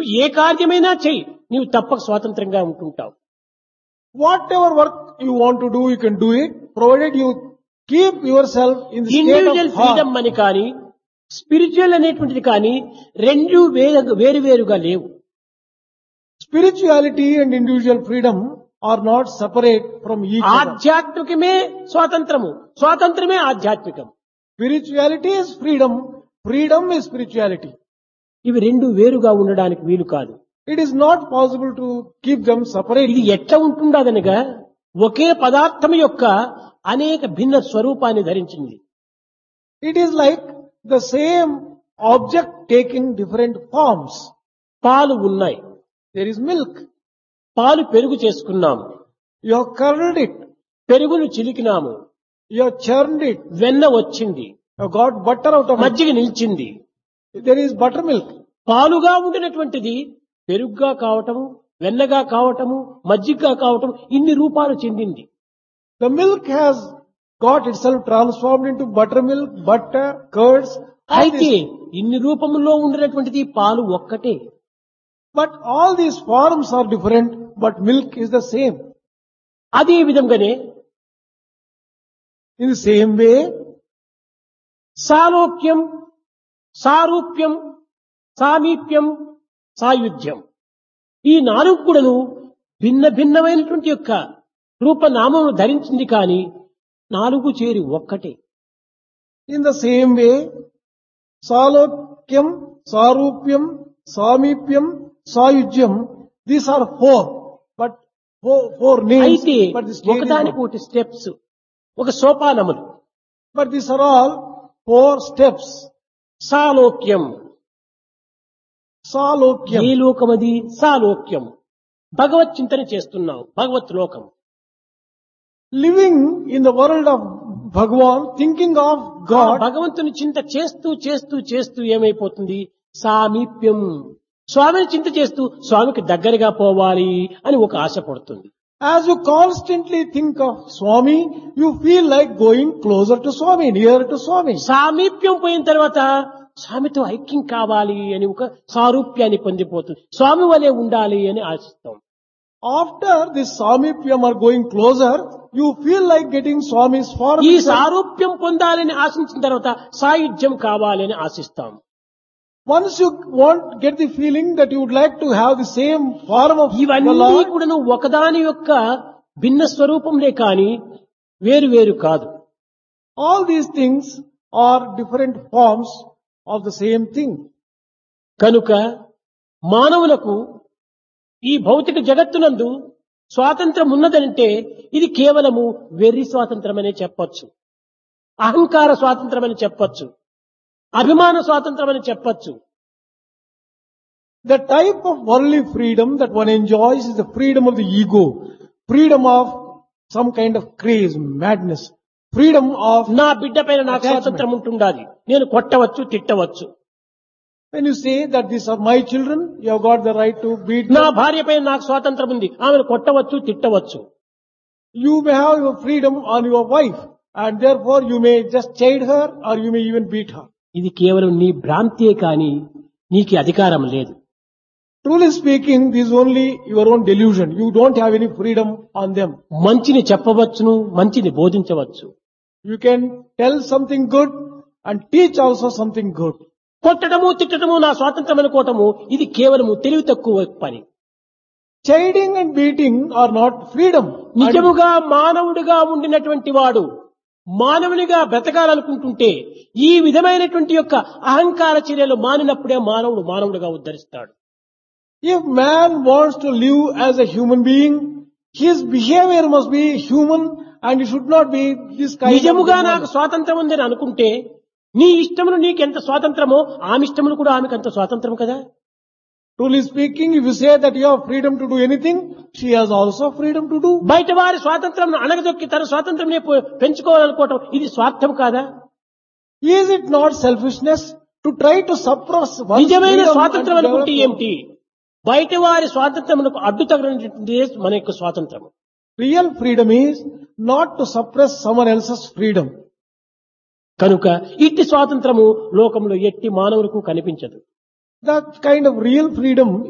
ఏ కార్యమైనా చెయ్యి నీవు తప్పక స్వాతంత్రంగా ఉంటుంటావు Whatever work you want to do, you can do it, provided you keep yourself in the state individual of freedom heart. అని కానీ స్పిరిచువల్ అనేటువంటిది కానీ రెండు వేరు వేరు వేరుగా లేవు Spirituality and individual freedom are not separate from each other. ఆధ్యాత్మికమే స్వాతంత్రము స్వాతంత్రమే ఆధ్యాత్మికం Spirituality is freedom, freedom is spirituality. ఇవి రెండు వేరుగా ఉండడానికి వీలు కాదు It is not possible to keep them ఇది separately. ఎట్లా ఉంటుండదనగా ఒకే పదార్థం యొక్క అనేక భిన్న స్వరూపాన్ని ధరించింది It is like the same object taking different forms. పాలు ఉన్నాయి There is milk. పాలు పెరుగు చేసుకున్నాము You have curdled it. పెరుగును చిలికినాము You have churned it. వెన్న వచ్చింది You have got butter out of it. మజ్జిగ నిలిచింది There is buttermilk. పాలుగా ఉండినటువంటిది పెరుగుగా కావటము వెన్నగా కావటము మజ్జిగగా కావటం ఇన్ని రూపాలు చెందింది The milk has got itself transformed into buttermilk, butter, curds. all అయితే these. ఇన్ని రూపములో ఉండినటువంటిది పాలు ఒక్కటే But all these forms are different, but milk is the same. అదే విధంగానే In the same way, సాలోక్యం సారూప్యం సామీప్యం సాయుధ్యం ఈ నాలుగు కూడాను భిన్న భిన్నమైనటువంటి యొక్క రూపనామమును ధరించింది కానీ నాలుగు చేరి ఒక్కటే in the same way, Salokyam, Sarupyam, Samipyam, Sayujyam, these are four, but four, four names, అయితే but the stage is ఒకదానికి one. ఒకటి స్టెప్స్ ఒక సోపానములు But these are all four steps. సాలోక్యం A Salokyam, లోకమది సాలోక్యం భగవత్ చింతన చేస్తున్నావు భగవత్ లోకం living in the world of Bhagwan, thinking of ఆ God, భగవంతుని చింత చేస్తూ చేస్తూ చేస్తూ ఏమైపోతుంది సామీప్యం స్వామిని చింత చేస్తూ స్వామికి దగ్గరగా పోవాలి అని ఒక ఆశ పడుతుంది as you constantly think of Swami, you feel like going closer to Swami, nearer to Swami. సామీప్యం పోయిన తర్వాత స్వామితో ఐక్యం కావాలి అని ఒక సారూప్యాన్ని పొందిపోతుంది స్వామి వలె ఉండాలి అని ఆశిస్తాం After this Samipyam are going closer, you feel like getting Swami's form. ఈ itself. సారూప్యం పొందాలని ఆశించిన తర్వాత సాయుధ్యం కావాలి అని ఆశిస్తాం Once you want, get the feeling that you would like to have the same form of the ఇవన్నీ Lord, కూడాను ఒకదాని యొక్క భిన్న స్వరూపంలే కాని వేరు వేరు కాదు all these things are different forms of the same thing. కనుక మానవులకు ఈ భౌతిక జగత్తునందు స్వాతంత్రం ఉన్నదంటే ఇది కేవలము వెర్రి స్వాతంత్రం అనే చెప్పొచ్చు అహంకార స్వాతంత్రం అని చెప్పొచ్చు అభిమాన స్వాతంత్రం అని చెప్పొచ్చు The type of worldly freedom that one enjoys is the freedom of the ego, freedom of some kind of craze, madness, freedom of నా బిడ్డ పైన నాకు Attachment. స్వాతంత్రం ఉంటుండాలి నేను కొట్టవచ్చు తిట్టవచ్చు when you say that these are my children, you have got the right to beat నా them. భార్య పైన నాకు స్వాతంత్రం ఉంది ఆమెను కొట్టవచ్చు తిట్టవచ్చు You may have your freedom on your wife and therefore you may just chide her or you may even beat her. ఇది కేవలం నీ భ్రాంతియే కాని నీకు అధికారం లేదు Truly speaking, this is only your own delusion. You don't have any freedom on them. మంచిని చెప్పవచ్చును మంచిని బోధించవచ్చు You can tell something good and teach also something good. కొట్టడము తిట్టడము నా స్వాతంత్రం అనుకోవటము ఇది కేవలము తెలివి తక్కువ పని Chiding and beating are not freedom. And నిజముగా మానవుడిగా ఉండినటువంటి వాడు మానవునిగా బ్రతకాలనుకుంటుంటే ఈ విధమైనటువంటి యొక్క అహంకార చర్యలు మానినప్పుడే మానవుడు మానవుడిగా ఉద్ధరిస్తాడు if man wants to live as a human being, his behavior must be human and it should not be this kind నిజముగా of నాకు స్వాతంత్రం ఉందని అనుకుంటే నీ ఇష్టమును నీకెంత స్వాతంత్రమో ఆమె ఇష్టమును కూడా ఆమెకు అంత స్వాతంత్రం కదా Truly speaking, if you say that you have freedom to do anything, she has also freedom to do. బయట వారి స్వాతంత్రం అణగదొక్కి తన స్వాతంత్రం పెంచుకోవాలనుకోవటం ఇది స్వార్థం కాదా Is it not selfishness to try to suppress one's నిజమైన freedom and స్వాతంత్రం to అనుకుంటే develop- ఏమిటి బయట వారి స్వాతంత్రమునకు అడ్డు తగినటువంటి మన యొక్క స్వాతంత్రం Real freedom is not to suppress someone else's freedom. కనుక ఇట్టి స్వాతంత్రము లోకంలో ఎట్టి మానవులకు కనిపించదు That kind of real freedom